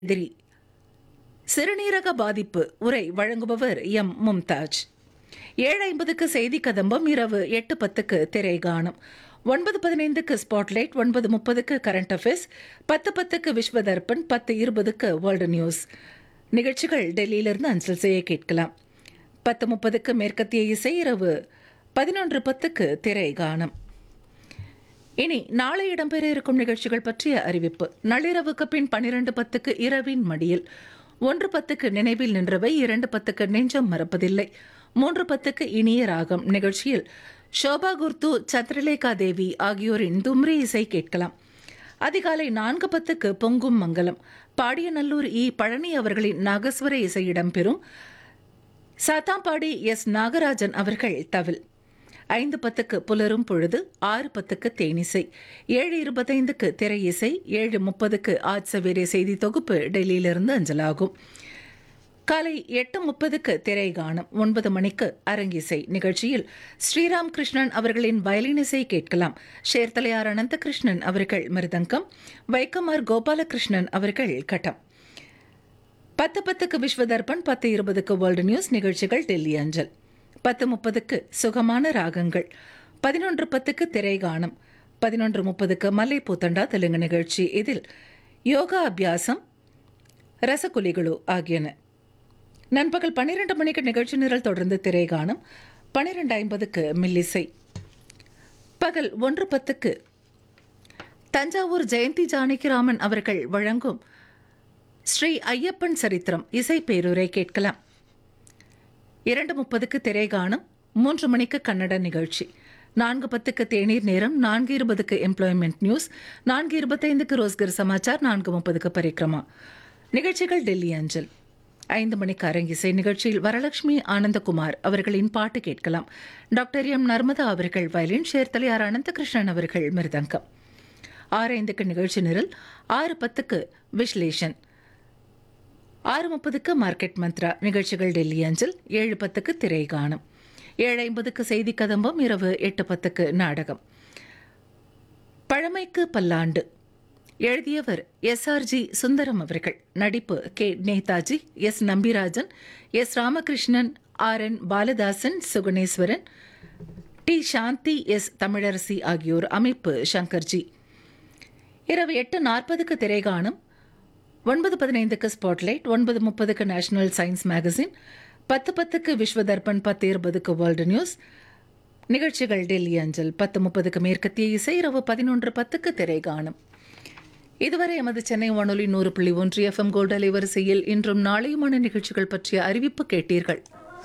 எதிரி சிறுநீரக பாதிப்பு உரை வழங்குபவர் எம் மும்தாஜ் ஏழு ஐம்பதுக்கு செய்தி கதம்பம் இரவு எட்டு பத்துக்கு திரை காணும் ஒன்பது பதினைந்துக்கு ஸ்பாட்லைட் ஒன்பது முப்பதுக்கு கரண்ட் அஃபேர்ஸ் பத்து பத்துக்கு விஸ்வ தர்ப்பண் பத்து இருபதுக்கு வேர்ல்டு நியூஸ் நிகழ்ச்சிகள் டெல்லியிலிருந்து அஞ்சல் செய்ய கேட்கலாம் பத்து முப்பதுக்கு மேற்கத்திய இசை இரவு பதினொன்று பத்துக்கு திரை காணும் இனி நாளை இடம்பெற இருக்கும் நிகழ்ச்சிகள் பற்றிய அறிவிப்பு நள்ளிரவுக்கு பின் பனிரெண்டு பத்துக்கு இரவின் மடியில் ஒன்று பத்துக்கு நினைவில் நின்றவை இரண்டு பத்துக்கு நெஞ்சம் மறப்பதில்லை மூன்று பத்துக்கு இனிய ராகம் நிகழ்ச்சியில் ஷோபா குர்து சந்திரலேகா தேவி ஆகியோரின் தும்ரி இசை கேட்கலாம் அதிகாலை நான்கு பத்துக்கு பொங்கும் மங்கலம் பாடியநல்லூர் இ பழனி அவர்களின் நாகஸ்வர இசை இடம்பெறும் சாத்தாம்பாடி எஸ் நாகராஜன் அவர்கள் தவில் ஐந்து பத்துக்கு புலரும் பொழுது ஆறு பத்துக்கு தேனிசை ஏழு இருபத்தைந்துக்கு திரை இசை ஏழு முப்பதுக்கு ஆஜ் சவேரே செய்தி தொகுப்பு டெல்லியிலிருந்து அஞ்சலாகும் காலை எட்டு முப்பதுக்கு திரை காணும் ஒன்பது மணிக்கு அரங்கிசை நிகழ்ச்சியில் ஸ்ரீராம் கிருஷ்ணன் அவர்களின் வயலின் இசை கேட்கலாம் ஷேர்தலையார் அனந்தகிருஷ்ணன் அவர்கள் மிருதங்கம் வைக்கமார் கோபாலகிருஷ்ணன் அவர்கள் கட்டம் பத்து பத்துக்கு விஸ்வதர்பன் பத்து இருபதுக்கு வேர்ல்டு நியூஸ் நிகழ்ச்சிகள் டெல்லி அஞ்சல் பத்து முப்பதுக்கு சுகமான ராகங்கள் பதினொன்று பத்துக்கு திரை காணும் பதினொன்று முப்பதுக்கு மல்லை பூத்தண்டா தெலுங்கு நிகழ்ச்சி இதில் யோகா அபியாசம் ரசகுலிகளு ஆகியன நண்பகல் பன்னிரண்டு மணிக்கு நிகழ்ச்சி நிரல் தொடர்ந்து திரை காணும் பன்னிரண்டு ஐம்பதுக்கு மில்லிசை பகல் ஒன்று பத்துக்கு தஞ்சாவூர் ஜெயந்தி ஜானகிராமன் அவர்கள் வழங்கும் ஸ்ரீ ஐயப்பன் சரித்திரம் இசை பேருரை கேட்கலாம் இரண்டு முப்பதுக்கு திரை காணும் மூன்று மணிக்கு கன்னட நிகழ்ச்சி நான்கு பத்துக்கு தேநீர் நேரம் நான்கு இருபதுக்கு எம்ப்ளாய்மெண்ட் நியூஸ் நான்கு இருபத்தைந்துக்கு ரோஸ்கர் சமாச்சார் நான்கு முப்பதுக்கு பரிக்ரமா நிகழ்ச்சிகள் டெல்லி அஞ்சல் ஐந்து மணிக்கு அரங்கிசை நிகழ்ச்சியில் வரலட்சுமி ஆனந்தகுமார் அவர்களின் பாட்டு கேட்கலாம் டாக்டர் எம் நர்மதா அவர்கள் வயலின் சேர்த்தலையார் அனந்தகிருஷ்ணன் அவர்கள் மிருதங்கம் ஆறு ஐந்துக்கு நிகழ்ச்சி நிரல் ஆறு பத்துக்கு விஸ்லேஷன் ஆறு முப்பதுக்கு மார்க்கெட் மந்த்ரா நிகழ்ச்சிகள் டெல்லி அஞ்சல் ஏழு பத்துக்கு திரை காணும் ஏழு ஐம்பதுக்கு செய்தி கதம்பம் இரவு எட்டு பத்துக்கு நாடகம் பழமைக்கு பல்லாண்டு எழுதியவர் எஸ் ஆர் ஜி சுந்தரம் அவர்கள் நடிப்பு K Netaji S Nambirajan S Ramakrishnan R N Balathasan Suguneswaran T Shanthi S Tamilarasi ஆகியோர் அமைப்பு சங்கர்ஜி இரவு எட்டு நாற்பதுக்கு திரைகாணும் ஒன்பது பதினைந்துக்கு ஸ்பாட்லைட் ஒன்பது முப்பதுக்கு நேஷனல் சயின்ஸ் மேகசின் பத்து பத்துக்கு விஸ்வ தர்பன் பத்து இருபதுக்கு வேர்ல்டு நியூஸ் நிகழ்ச்சிகள் டெல்லி அஞ்சல் பத்து முப்பதுக்கு மேற்கத்திய இசை இரவு பதினொன்று பத்துக்கு திரை காணும் இதுவரை எமது சென்னை வானொலி நூறு புள்ளி ஒன்று எஃப்எம் கோல்டு அலைவரிசையில் இன்றும் நாளையுமான நிகழ்ச்சிகள் பற்றிய அறிவிப்பு கேட்டீர்கள்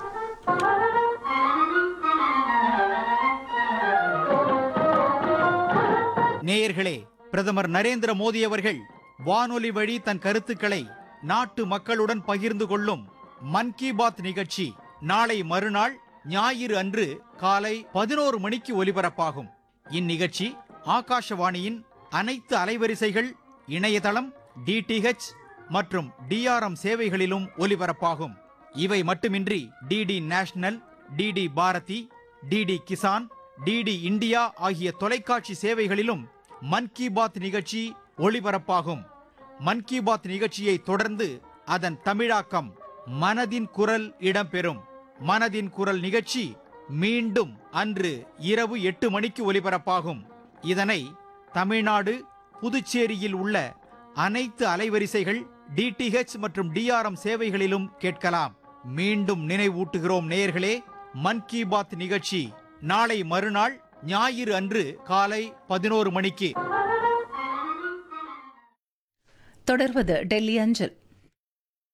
நேயர்களே பிரதமர் நரேந்திர மோடி அவர்கள் வானொலி வழி தன் கருத்துக்களை நாட்டு மக்களுடன் பகிர்ந்து கொள்ளும் மன் கி பாத் நிகழ்ச்சி நாளை மறுநாள் ஞாயிறு அன்று காலை பதினோரு மணிக்கு ஒலிபரப்பாகும் இந்நிகழ்ச்சி ஆகாஷவாணியின் அனைத்து அலைவரிசைகள் இணையதளம் டிடிஹெச் மற்றும் டிஆர்எம் சேவைகளிலும் ஒலிபரப்பாகும் இவை மட்டுமின்றி DD National DD Bharati DD Kisan DD India ஆகிய தொலைக்காட்சி சேவைகளிலும் மன் கி பாத் நிகழ்ச்சி ஒளிபரப்பாகும் மன் கி பாத் நிகழ்ச்சியை தொடர்ந்து அதன் தமிழாக்கம் மனதின் குரல் இடம்பெறும் மனதின் குரல் நிகழ்ச்சி மீண்டும் அன்று இரவு எட்டு மணிக்கு ஒலிபரப்பாகும் இதனை தமிழ்நாடு புதுச்சேரியில் உள்ள அனைத்து அலைவரிசைகள் டிடிஹெச் மற்றும் டிஆர்எம் சேவைகளிலும் கேட்கலாம் மீண்டும் நினைவூட்டுகிறோம் நேயர்களே மன் கி பாத் நிகழ்ச்சி நாளை மறுநாள் ஞாயிறு அன்று காலை பதினோரு மணிக்கு தொடர்வது டெல்லி அஞ்சல்